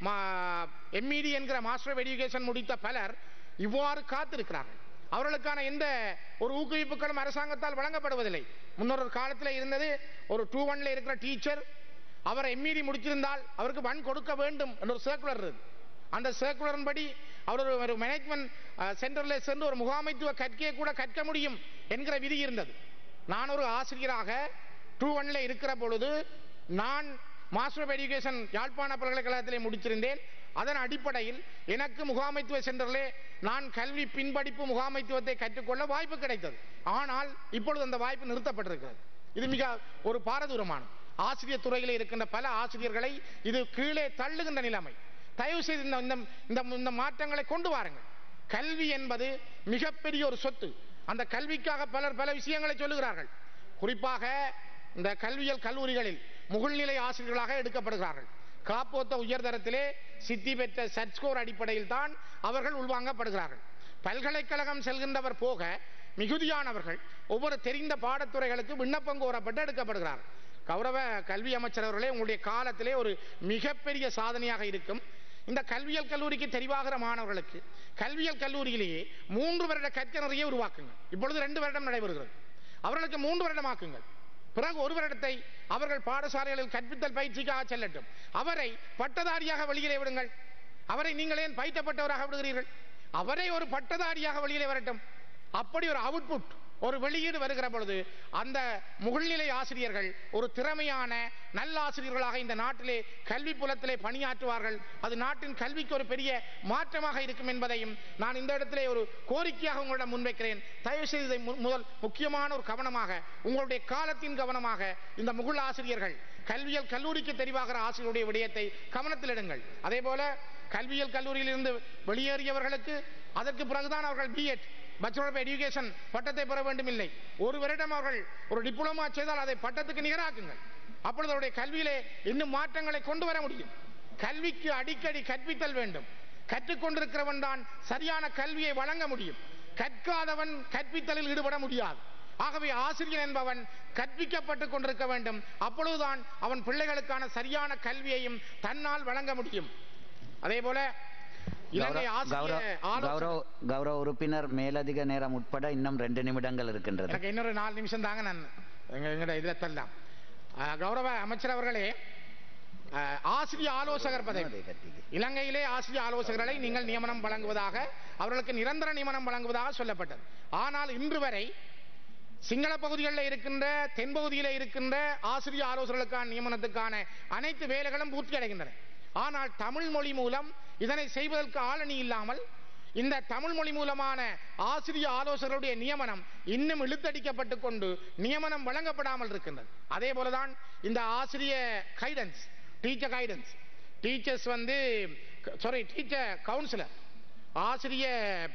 எம்இடி என்கிற மாஸ்டர் ஆஃப் எஜுகேஷன் முடித்த பலர் இவ்வாறு காத்திருக்கிறார்கள் அவர்களுக்கான எந்த ஒரு ஊக்குவிப்புகளும் அரசாங்கத்தால் வழங்கப்படுவதில்லை முன்னொரு காலத்தில் இருந்தது ஒரு டூ ஒன்ல இருக்கிற டீச்சர் அவர் எம்இடி முடிச்சிருந்தால் அவருக்கு ஒன் கொடுக்க வேண்டும் என்ற ஒரு சர்க்குலர் இருக்கு அந்த சர்க்குலரின் படி அவர் ஒரு- ஒரு மேனேஜ்மெண்ட் சென்டர்ல சென்று ஒரு முகாமைத்துவ கற்கையை கூட கற்க முடியும் என்கிற விதி இருந்தது நான் ஒரு ஆசிரியராக டூ ஒன்ல இருக்கிற பொழுது நான் மாஸ்டர் ஆஃப் எஜுகேஷன் யாழ்ப்பாண பல்கலைக்கழகத்திலே முடிச்சிருந்தேன் அதன் அடிப்படையில் எனக்கு முகாமைத்துவ சென்டரிலே நான் கல்வி பின்படிப்பு முகாமைத்துவத்தை கற்றுக்கொள்ள வாய்ப்பு கிடைத்தது ஆனால் இப்பொழுது அந்த வாய்ப்பு நிறுத்தப்பட்டிருக்கிறது இது மிக ஒரு பாரதூரமான ஆசிரியர் துறையில் இருக்கின்ற பல ஆசிரியர்களை இது கீழே தள்ளுகின்ற நிலைமை தயவு செய்து இந்த இந்த- இந்த இந்த மாற்றங்களை கொண்டு வாருங்கள் கல்வி என்பது மிகப்பெரிய ஒரு சொத்து அந்த கல்விக்காக பலர் பல விஷயங்களை சொல்லுகிறார்கள் குறிப்பாக இந்த கல்வியல் கல்லூரிகளில் முகழ்நிலை ஆசிரியர்களாக எடுக்கப்படுகிறார்கள் காப்போத்த உயர்தரத்திலே சித்தி பெற்ற சட் ஸ்கோர் அடிப்படையில் தான் அவர்கள் உள்வாங்கப்படுகிறார்கள் பல்கலைக்கழகம் செல்கின்றவர் போக மிகுதியானவர்கள் ஒவ்வொரு தெரிந்த பாடத்துறைகளுக்கு விண்ணப்பம் கோரப்பட்டு எடுக்கப்படுகிறார்கள் கௌரவ கல்வி அமைச்சர் அவர்களே உங்களுடைய காலத்திலே ஒரு மிகப்பெரிய சாதனையாக இருக்கும் இந்த கல்வியல் கல்லூரிக்கு தெரிவாகிற மாணவர்களுக்கு கல்வியல் கல்லூரியிலேயே மூன்று வருட கற்க நிறைய உருவாக்குங்கள் இப்பொழுது ரெண்டு வருடம் நடைபெறுகிறது அவர்களுக்கு மூன்று வருடமாக்குங்கள் பிறகு ஒரு வருடத்தை அவர்கள் பாடசாலைகளில் கற்பித்தல் பயிற்சிக்காக செல்லட்டும் அவரை பட்டதாரியாக வெளியிலே விடுங்கள் அவரை நீங்கள் ஏன் பயிற்றப்பட்டவராக விடுகிறீர்கள் அவரை ஒரு பட்டதாரியாக வெளியிலே வரட்டும் அப்படி ஒரு அவுட்புட் ஒரு வெளியீடு வருகிற பொழுது அந்த முகழ்நிலை ஆசிரியர்கள் ஒரு திறமையான நல்ல ஆசிரியர்களாக இந்த நாட்டிலே கல்வி புலத்திலே பணியாற்றுவார்கள் அது நாட்டின் கல்விக்கு ஒரு பெரிய மாற்றமாக இருக்கும் என்பதையும் நான் இந்த இடத்திலே ஒரு கோரிக்கையாக உங்களிடம் முன்வைக்கிறேன் தயவு செய்து இதை மு- முதல் முக்கியமான ஒரு கவனமாக உங்களுடைய காலத்தின் கவனமாக இந்த முகுள் ஆசிரியர்கள் கல்வியல் கல்லூரிக்கு தெரிவாகிற ஆசிரியருடைய விடயத்தை கவனத்தில் எடுங்கள் அதே போல கல்வியல் கல்லூரியிலிருந்து வெளியேறியவர்களுக்கு அதற்கு பிறகுதான் அவர்கள் பிஎட் பேச்சுலர் ஆஃப் எஜுகேஷன் பட்டத்தை பெற வேண்டும் இல்லை ஒரு வருடம் அவர்கள் ஒரு டிப்ளமா செய்தால் அதை பட்டத்துக்கு நிகராக்குங்கள் அப்பொழுது அவருடைய கல்வியிலே இன்னும் மாற்றங்களை கொண்டு வர முடியும் கல்விக்கு அடிக்கடி கற்பித்தல் வேண்டும் கற்றுக்கொண்டிருக்கிறவன் தான் சரியான கல்வியை வழங்க முடியும் கற்காதவன் கற்பித்தலில் ஈடுபட முடியாது ஆகவே ஆசிரியர் என்பவன் கற்பிக்கப்பட்டுக் கொண்டிருக்க வேண்டும் அப்பொழுதுதான் அவன் பிள்ளைகளுக்கான சரியான கல்வியையும் தன்னால் வழங்க முடியும் அதே போல இலங்கை கௌரவ ஆசிரியர் ஆலோசனை- கௌரவ கௌரவ உறுப்பினர் மேலதிக நேரம் உட்பட இன்னும் ரெண்டு நிமிடங்கள் இருக்கின்றது எனக்கு இன்னொரு நாலு நிமிஷம் தாங்க நான் எங்க எங்கட இதுல தரலாம் அஹ், கௌரவ அமைச்சர் அவர்களே அஹ், ஆசிரிய ஆலோசகர் பதவி இலங்கையிலே ஆசிரிய ஆலோசகர்களை நீங்கள் நியமனம் வழங்குவதாக அவர்களுக்கு நிரந்தர நியமனம் வழங்குவதாக சொல்லப்பட்டது ஆனால் இன்று வரை சிங்கள பகுதிகளில் இருக்கின்ற தென்பகுதியில் இருக்கின்ற ஆசிரிய ஆலோசகர்களுக்கான நியமனத்துக்கான அனைத்து வேலைகளும் பூர்த்தி அடைகின்றன ஆனால் தமிழ் மொழி மூலம் இதனை செய்வதற்கு ஆளணி இல்லாமல் இந்த தமிழ் மொழி மூலமான ஆசிரிய ஆலோசகருடைய நியமனம் இன்னும் இழுத்தடிக்கப்பட்டு கொண்டு நியமனம் வழங்கப்படாமல் இருக்கின்றது அதே போலதான் இந்த ஆசிரிய கைடன்ஸ் டீச்சர் கைடன்ஸ் டீச்சர்ஸ் வந்து சாரி டீச்சர் கவுன்சிலர் ஆசிரிய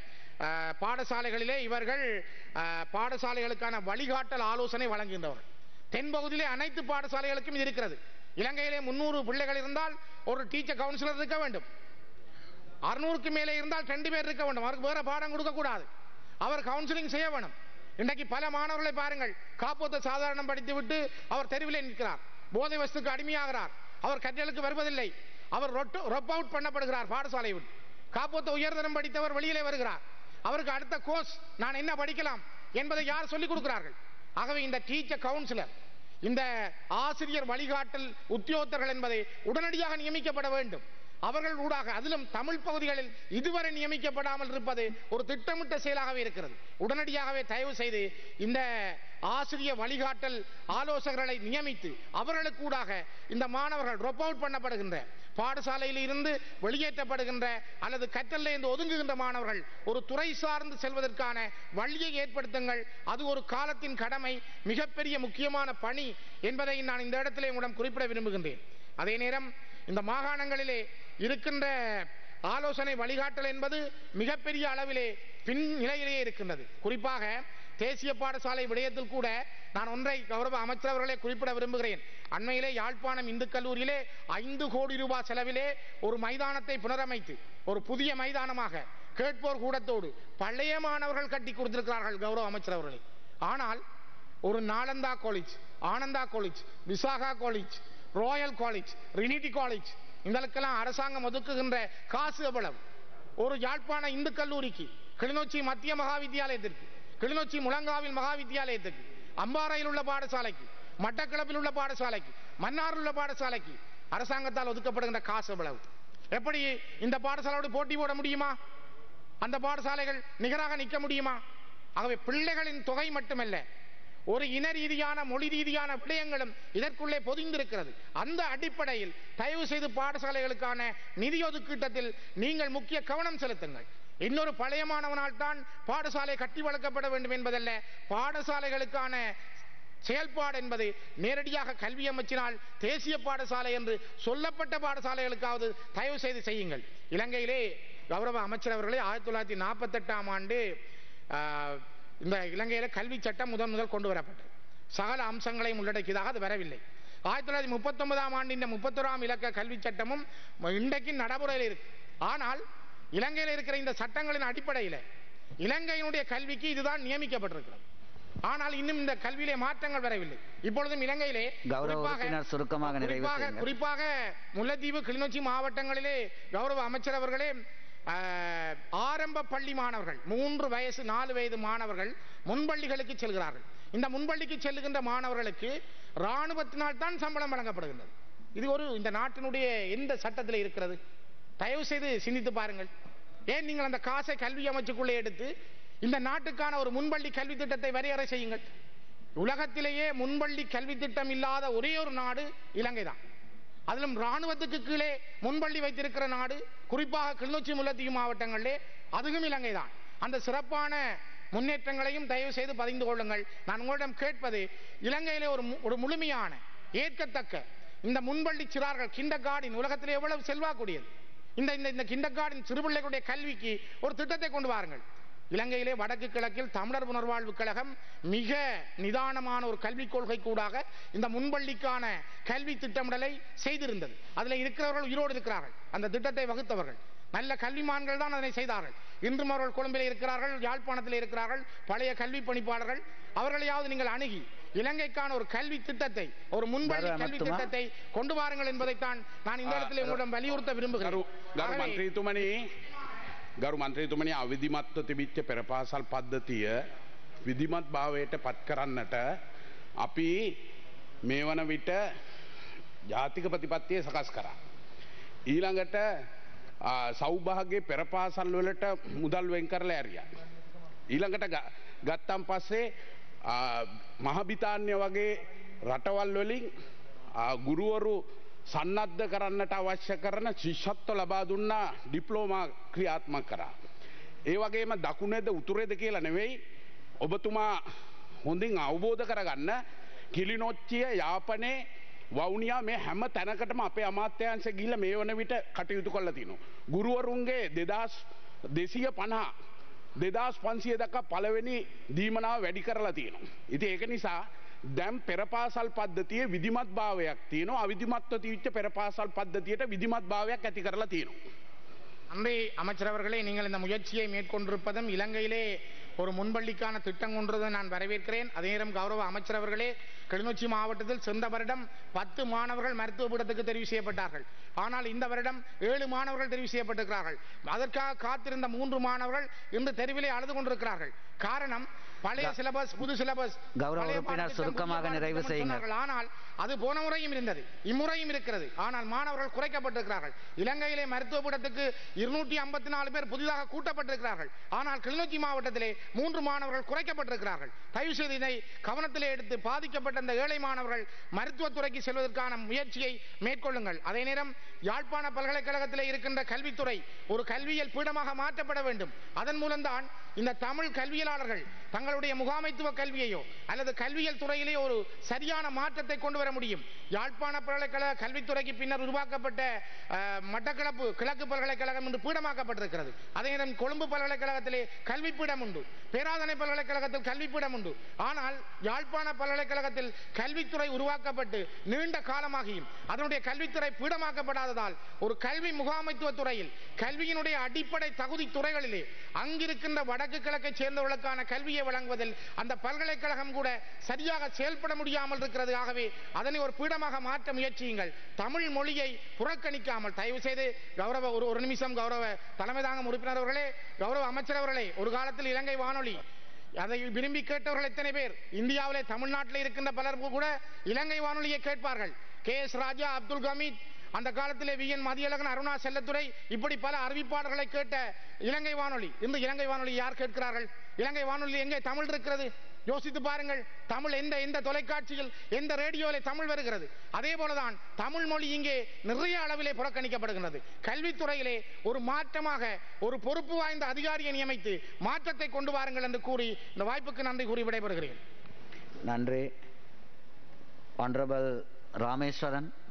அஹ், பாடசாலைகளிலே இவர்கள் அஹ், பாடசாலைகளுக்கான வழிகாட்டல் ஆலோசனை வழங்குகின்றவர்கள் தென்பகுதியிலே அனைத்து பாடசாலைகளுக்கும் இது இருக்கிறது இலங்கையிலே முன்னூறு பிள்ளைகள் இருந்தால் ஒரு டீச்சர் கவுன்சிலர் இருக்க வேண்டும் அறுநூறுக்கு மேலே இருந்தால் ரெண்டு பேர் இருக்க வேண்டும் அவருக்கு வேற பாடம் கொடுக்க கூடாது அவர் கவுன்சிலிங் செய்ய வேணும் இன்றைக்கு பல மாணவர்களை பாருங்கள் காப்போத்த சாதாரணம் படித்து விட்டு அவர் தெருவிலே நிற்கிறார் போதை வஸ்துக்கு அடிமையாகிறார் அவர் கற்றலுக்கு வருவதில்லை அவர் ரொப் அவுட் பண்ணப்படுகிறார் பாடசாலை விட்டு காப்போத்த உயர்தரம் படித்தவர் வெளியிலே வருகிறார் அவருக்கு அடுத்த கோர்ஸ் நான் என்ன படிக்கலாம் என்பதை யார் சொல்லிக் கொடுக்கிறார்கள் ஆகவே இந்த டீச்சர் கவுன்சிலர் இந்த ஆசிரியர் வழிகாட்டல் உத்தியோகத்தர்கள் என்பதை உடனடியாக நியமிக்கப்பட வேண்டும் அவர்கள் ஊடாக அதிலும் தமிழ் பகுதிகளில் இதுவரை நியமிக்கப்படாமல் இருப்பது ஒரு திட்டமிட்ட செயலாகவே இருக்கிறது உடனடியாகவே தயவு செய்து இந்த ஆசிரியர் வழிகாட்டல் ஆலோசகர்களை நியமித்து அவர்களுக்கு ஊடாக இந்த மாணவர்கள் drop அவுட் பண்ணப்படுகின்ற பாடசாலையில் இருந்து வெளியேற்றப்படுகின்ற அல்லது கற்றலில் இருந்து ஒதுங்குகின்ற மாணவர்கள் ஒரு துறை சார்ந்து செல்வதற்கான வழியை ஏற்படுத்துங்கள் அது ஒரு காலத்தின் கடமை மிகப்பெரிய முக்கியமான பணி என்பதை நான் இந்த இடத்திலே உங்களிடம் குறிப்பிட விரும்புகின்றேன் அதே நேரம் இந்த மாகாணங்களிலே இருக்கின்ற ஆலோசனை வழிகாட்டல் என்பது மிகப்பெரிய அளவிலே பின் நிலையிலேயே இருக்கின்றது குறிப்பாக தேசிய பாடசாலை விடயத்தில் கூட நான் ஒன்றை கௌரவ அமைச்சர் அவர்களே குறிப்பிட விரும்புகிறேன் அண்மையிலே யாழ்ப்பாணம் இந்து கல்லூரியிலே ஐந்து கோடி ரூபாய் செலவிலே ஒரு மைதானத்தை புனரமைத்து ஒரு புதிய மைதானமாக கேட்போர் கூடத்தோடு பழைய மாணவர்கள் கட்டி கொடுத்திருக்கிறார்கள் கௌரவ அமைச்சர் அவர்களே ஆனால் ஒரு Nalanda college Ananda college Visakha college Royal college Trinity college இதற்கெல்லாம் அரசாங்கம் ஒதுக்குகின்ற காசு எவ்வளவு ஒரு யாழ்ப்பாண இந்து கல்லூரிக்கு கிளிநொச்சி மத்திய மகாவித்தியாலயத்திற்கு கிளிநொச்சி முழங்காவில் மகாவித்தியாலயத்துக்கு அம்பாறையில் உள்ள பாடசாலைக்கு மட்டக்களப்பில் உள்ள பாடசாலைக்கு மன்னாரில் உள்ள பாடசாலைக்கு அரசாங்கத்தால் ஒதுக்கப்படுகின்ற காசு எவ்வளவு எப்படி இந்த பாடசாலையோடு போட்டி போட முடியுமா அந்த பாடசாலைகள் நிகராக நிற்க முடியுமா ஆகவே பிள்ளைகளின் தொகை மட்டுமல்ல ஒரு இன ரீதியான மொழி ரீதியான விடயங்களும் இதற்குள்ளே பொதிந்திருக்கிறது அந்த அடிப்படையில் தயவு செய்து பாடசாலைகளுக்கான நிதி ஒதுக்கீட்டத்தில் நீங்கள் முக்கிய கவனம் செலுத்துங்கள் இன்னொரு பழைய மாணவனால் தான் பாடசாலை கட்டி வளர்க்கப்பட வேண்டும் என்பதல்ல பாடசாலைகளுக்கான செயல்பாடு என்பது நேரடியாக கல்வி அமைச்சினால் தேசிய பாடசாலை என்று சொல்லப்பட்ட பாடசாலைகளுக்காவது தயவு செய்து செய்யுங்கள் இலங்கையிலே கௌரவ அமைச்சர் அவர்களே ஆயிரத்தி தொள்ளாயிரத்தி நாற்பத்தெட்டாம் ஆண்டு ஆஹ், இந்த இலங்கையில கல்வி சட்டம் முதன் முதல் கொண்டு வரப்பட்டது சகல அம்சங்களையும் உள்ளடக்கியதாக அது வரவில்லை ஆயிரத்தி தொள்ளாயிரத்தி முப்பத்தொன்பதாம் ஆண்டு இந்த முப்பத்தொராம் இலக்க கல்வி சட்டமும் இன்றைக்கு நடைமுறையில் இருக்கு ஆனால் இலங்கையில் இருக்கிற இந்த சட்டங்களின் அடிப்படையில் இலங்கையினுடைய கல்விக்கு இதுதான் நியமிக்கப்பட்டிருக்கிறது ஆனால் இன்னும் இந்த கல்வியிலே மாற்றங்கள் வரவில்லை இப்பொழுதும் இலங்கையிலே கௌரவ குறிப்பாக- உறுப்பினர் சுருக்கமாக நிறைவு குறிப்பாக செய்யுங்கள். குறிப்பாக முல்லைத்தீவு கிளிநொச்சி மாவட்டங்களிலே கௌரவ அமைச்சர் அவர்களே ஆஹ், ஆரம்ப பள்ளி மாணவர்கள் மூன்று வயசு நாலு வயது மாணவர்கள் முன்பள்ளிகளுக்கு செல்கிறார்கள் இந்த முன்பள்ளிக்கு செல்லுகின்ற மாணவர்களுக்கு இராணுவத்தினால் தான் சம்பளம் வழங்கப்படுகின்றது இது ஒரு இந்த நாட்டினுடைய எந்த சட்டத்தில் இருக்கிறது தயவு செய்து சிந்தித்து பாருங்கள் ஏன் நீங்கள் அந்த காசை கல்வி அமைச்சுக்குள்ளே எடுத்து இந்த நாட்டுக்கான ஒரு முன்பள்ளி கல்வி திட்டத்தை வரையறை செய்யுங்கள் உலகத்திலேயே முன்பள்ளி கல்வி திட்டம் இல்லாத ஒரே ஒரு நாடு இலங்கை தான் அதிலும் ராணுவத்துக்கு கீழே முன்பள்ளி வைத்திருக்கிற நாடு குறிப்பாக கிளிநொச்சி முல்லைத்தீவு மாவட்டங்களிலே அதுவும் இலங்கை தான் அந்த சிறப்பான முன்னேற்றங்களையும் தயவு செய்து பதிந்து கொள்ளுங்கள் நான் உங்களிடம் கேட்பது இலங்கையிலே ஒரு மு- ஒரு முழுமையான ஏற்கத்தக்க இந்த முன்பள்ளி சிறார்கள் கிண்டர் உலகத்திலே எவ்வளவு செல்வாக்குடையது இந்த இந்த இந்த கிண்டர் சிறுபிள்ளைகளுடைய கல்விக்கு ஒரு திட்டத்தை கொண்டு வாருங்கள் இலங்கையிலே வடக்கு கிழக்கில் தமிழர் உணர்வாழ்வு கழகம் மிக நிதானமான ஒரு கல்விக் கொள்கை கூடாக இந்த முன்பள்ளிக்கான கல்வி திட்டமிடலை செய்திருந்தது அதில் இருக்கிறவர்கள் உயிரோடு இருக்கிறார்கள் அந்த திட்டத்தை வகுத்தவர்கள் நல்ல கல்விமான்கள் தான் அதனை செய்தார்கள் இன்றும் அவர்கள் கொழும்பிலே இருக்கிறார்கள் யாழ்ப்பாணத்தில் இருக்கிறார்கள் பழைய கல்வி பணிப்பாளர்கள் அவர்களையாவது நீங்கள் அணுகி இலங்கைக்கான ஒரு கல்வி திட்டத்தை ஒரு முன்பள்ளி பாரா கல்வி மத்துமா? திட்டத்தை கொண்டு வாருங்கள் என்பதைத்தான் நான் இந்த இடத்திலே உங்களிடம் வலியுறுத்த ගරු விரும்புகிறேன் ගරු ஆகவே, මන්ත්‍රීතුමනි ගරු මන්ත්‍රීතුමනි අවිධිමත්ව තිබිච්ච පෙරපාසල් පද්ධතිය විධිමත් භාවයට පත් කරන්නට අපි මේ වන විට ජාතික ප්‍රතිපත්තිය සකස් කරා. ඊළඟට ආ, සෞභාගේ පෙරපාසල් වලට මුදල් වෙන් කරලා ඇරිය. ඊළඟට ග- ගත්තම් පස්සේ ආ, මහබිතාන්‍ය වගේ රටවල් වලින් ආ, ගුරුවරු සන්නද්ධ කරන්නට අවශ්‍ය කරන ශිෂ්ෂත්ව ලබා දුන්නා ඩිප්ලෝමා ක්‍රියාත්මක කරා. ඒ වගේම දකුණේද උතුරේද කියලා නෙවෙයි ඔබතුමා හොඳින් අවබෝධ කරගන්න කිලිනොච්චිය යාපනයේ වවුනියා මේ හැම තැනකටම අපේ අමාත්‍යංශ ගිහිල්ලා මේ වන විට කටයුතු කරලා තිනවා. ගුරුවරුන්ගේ දෙදස් දෙසිය පණහා දෙදස් පන්සිය දක්කා පළවෙනි දීමනාව වැඩි කරලා තියෙනවා. ඉති ඒක නිසා දැම් පෙරපාසල් පද්ධතිය විදිමත් භාවයක් තියනවා අවිධිමත්ව තිවිච්ච පෙරපාසල් පද්ධතියට විදිමත් භාවයක් ඇති කරලා තියෙනවා. நன்றி அமைச்சர் அவர்களே நீங்கள் இந்த முயற்சியை மேற்கொண்டிருப்பதும் இலங்கையிலே ஒரு முன்பள்ளிக்கான திட்டம் கொண்டதை நான் வரவேற்கிறேன் அதே நேரம் கௌரவ அமைச்சர் அவர்களே கிளிநொச்சி மாவட்டத்தில் சென்ற வருடம் பத்து மாணவர்கள் மருத்துவ பீடத்துக்கு தெரிவு செய்யப்பட்டார்கள் ஆனால் இந்த வருடம் ஏழு மாணவர்கள் தெரிவு செய்யப்பட்டிருக்கிறார்கள் அதற்காக காத்திருந்த மூன்று மாணவர்கள் இன்று தெருவிலே அழுது கொண்டிருக்கிறார்கள் காரணம் பழைய சிலபஸ் புது சிலபஸ் கௌரவ பழைய உறுப்பினர் பாடத்திட்டம், சுருக்கமாக புதிய நிறைவு பாடத்திட்டம் செய்யுங்கள். சொன்னார்கள். ஆனால் அது போன முறையும் இருந்தது இம்முறையும் இருக்கிறது ஆனால் மாணவர்கள் குறைக்கப்பட்டிருக்கிறார்கள் இலங்கையிலே மருத்துவ பீடத்துக்கு இருநூற்றி ஐம்பத்தி நாலு பேர் புதிதாக கூட்டப்பட்டிருக்கிறார்கள் ஆனால் கிளிநொச்சி மாவட்டத்திலே மூன்று மாணவர்கள் குறைக்கப்பட்டிருக்கிறார்கள் தயவு செய்து இதை கவனத்திலே எடுத்து பாதிக்கப்பட்ட அந்த ஏழை மாணவர்கள் மருத்துவத்துறைக்கு செல்வதற்கான முயற்சியை மேற்கொள்ளுங்கள் அதே நேரம் யாழ்ப்பாண பல்கலைக்கழகத்திலே இருக்கின்ற கல்வித்துறை ஒரு கல்வியியல் பீடமாக மாற்றப்பட வேண்டும் அதன் மூலம்தான் இந்த தமிழ் கல்வியலாளர்கள் தங்களுடைய முகாமைத்துவ கல்வியையோ அல்லது கல்வியியல் துறையிலே ஒரு சரியான மாற்றத்தை கொண்டு வர முடியும் யாழ்ப்பாண பல்கலைக்கழக கல்வித்துறைக்கு பின்னர் உருவாக்கப்பட்ட அஹ், மட்டக்களப்பு கிழக்கு பல்கலைக்கழகம் என்று பீடமாக்கப்பட்டிருக்கிறது அதே நேரம் கொழும்பு பல்கலைக்கழகத்திலே கல்வி பீடம் உண்டு பேராதனை பல்கலைக்கழகத்தில் கல்வி பீடம் உண்டு ஆனால் யாழ்ப்பாண பல்கலைக்கழகத்தில் கல்வித்துறை உருவாக்கப்பட்டு நீண்ட காலமாகியும் அதனுடைய கல்வித்துறை பீடமாக்கப்படாததால் ஒரு கல்வி முகாமைத்துவ துறையில் கல்வியினுடைய அடிப்படை தகுதி துறைகளிலே அங்கிருக்கின்ற வடக்கு கிழக்கை சேர்ந்தவர்களுக்கான கல்வியை வழங்குவதில் அந்த பல்கலைக்கழகம் கூட சரியாக செயல்பட முடியாமல் இருக்கிறது ஆகவே அதனை ஒரு பீடமாக மாற்ற முயற்சியுங்கள் தமிழ் மொழியை புறக்கணிக்காமல் தயவு செய்து கௌரவ ஒரு ஒரு நிமிஷம் கௌரவ தலைமை தாங்கும் உறுப்பினர் அவர்களே கௌரவ அமைச்சர் அவர்களே ஒரு காலத்தில் இலங்கை வானொலி அதை விரும்பி கேட்டவர்கள் எத்தனை பேர் இந்தியாவிலே தமிழ்நாட்டில் இருக்கின்ற பலர் கூட இலங்கை வானொலியை கேட்பார்கள் கே எஸ் ராஜா அப்துல் கமீத் அந்த காலத்திலே வி என் மதியழகன் அருணா செல்லத்துறை இப்படி பல அறிவிப்பாளர்களை கேட்ட இலங்கை வானொலி இன்று இலங்கை வானொலி யார் கேட்கிறார்கள் இலங்கை வானொலி எங்கே தமிழ் இருக்கிறது யோசித்து பாருங்கள் தமிழ் எந்த எந்த தொலைக்காட்சியில் எந்த ரேடியோவில் தமிழ் வருகிறது அதே போலதான் தமிழ் மொழி இங்கே நிறைய அளவிலே புறக்கணிக்கப்படுகின்றது கல்வித்துறையிலே ஒரு மாற்றமாக ஒரு பொறுப்பு வாய்ந்த அதிகாரியை நியமித்து மாற்றத்தை கொண்டு வாருங்கள் என்று கூறி இந்த வாய்ப்புக்கு நன்றி கூறி விடைபெறுகிறேன் நன்றி ஆனரபிள் ராமேஸ்வரன்